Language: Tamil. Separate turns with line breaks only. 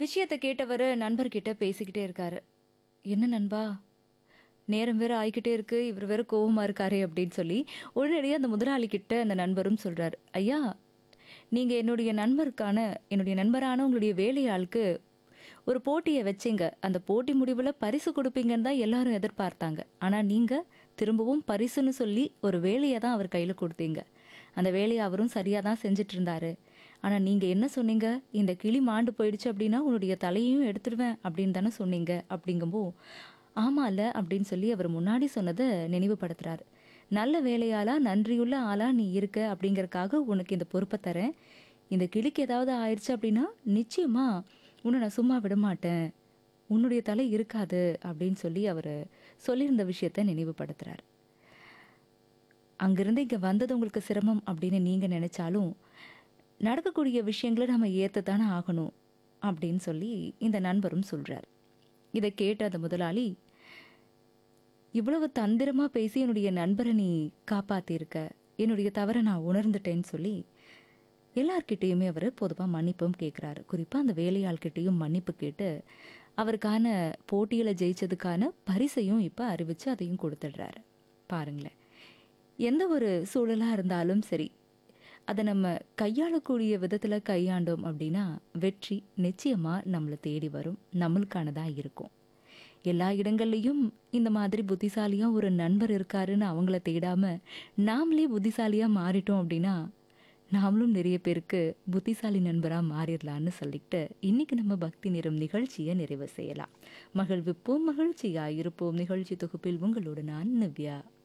விஷயத்த கேட்டவர் நண்பர்கிட்ட பேசிக்கிட்டே இருக்காரு என்ன நண்பா நேரம் வேற ஆயிக்கிட்டே இருக்கு இவர் வேற கோவமா இருக்காரே அப்படின்னு சொல்லி உடனடியாக அந்த முதலாளி கிட்ட அந்த நண்பரும் சொல்றாரு ஐயா நீங்க என்னுடைய நண்பருக்கான என்னுடைய நண்பரான உங்களுடைய வேலையாளுக்கு ஒரு போட்டியை வச்சீங்க அந்த போட்டி முடிவில் பரிசு கொடுப்பீங்கன்னு தான் எல்லாரும் எதிர்பார்த்தாங்க ஆனால் நீங்கள் திரும்பவும் பரிசுன்னு சொல்லி ஒரு வேலையை தான் அவர் கையில் கொடுத்தீங்க அந்த வேலையை அவரும் சரியாக தான் செஞ்சுட்டு இருந்தாரு ஆனால் நீங்கள் என்ன சொன்னீங்க இந்த கிளி மாண்டு போயிடுச்சு அப்படின்னா உன்னுடைய தலையையும் எடுத்துடுவேன் அப்படின்னு தானே சொன்னீங்க அப்படிங்கும்போ ஆமால அப்படின்னு சொல்லி அவர் முன்னாடி சொன்னதை நினைவுபடுத்துறாரு நல்ல வேலையாளா நன்றியுள்ள ஆளா நீ இருக்க அப்படிங்கறக்காக உனக்கு இந்த பொறுப்பை தரேன் இந்த கிளிக்கு ஏதாவது ஆயிடுச்சு அப்படின்னா நிச்சயமா உன்னை நான் சும்மா விட மாட்டேன் உன்னுடைய தலை இருக்காது அப்படின்னு சொல்லி அவர் சொல்லியிருந்த விஷயத்த நினைவுபடுத்துறாரு அங்கிருந்து இங்கே வந்தது உங்களுக்கு சிரமம் அப்படின்னு நீங்கள் நினைச்சாலும் நடக்கக்கூடிய விஷயங்களை நம்ம ஏற்றுத்தானே ஆகணும் அப்படின்னு சொல்லி இந்த நண்பரும் சொல்றார் இதை கேட்ட அந்த முதலாளி இவ்வளவு தந்திரமா பேசி என்னுடைய நண்பரை நீ காப்பாத்திருக்க என்னுடைய தவறை நான் உணர்ந்துட்டேன்னு சொல்லி எல்லார்கிட்டேயுமே அவர் பொதுவாக மன்னிப்பும் கேட்குறாரு குறிப்பாக அந்த வேலையாள்கிட்டேயும் மன்னிப்பு கேட்டு அவருக்கான போட்டியில் ஜெயிச்சதுக்கான பரிசையும் இப்போ அறிவித்து அதையும் கொடுத்துடுறாரு பாருங்களேன் எந்த ஒரு சூழலாக இருந்தாலும் சரி அதை நம்ம கையாளக்கூடிய விதத்தில் கையாண்டோம் அப்படின்னா வெற்றி நிச்சயமாக நம்மளை தேடி வரும் நம்மளுக்கானதாக இருக்கும் எல்லா இடங்கள்லையும் இந்த மாதிரி புத்திசாலியாக ஒரு நண்பர் இருக்காருன்னு அவங்கள தேடாம நாமளே புத்திசாலியாக மாறிட்டோம் அப்படின்னா நாமளும் நிறைய பேருக்கு புத்திசாலி நண்பராக மாறிடலான்னு சொல்லிட்டு இன்னைக்கு நம்ம பக்தி நிறம் நிகழ்ச்சியை நிறைவு செய்யலாம் மகிழ்விப்போம் மகிழ்ச்சியா இருப்போம் நிகழ்ச்சி தொகுப்பில் உங்களோட நான் நிவ்யா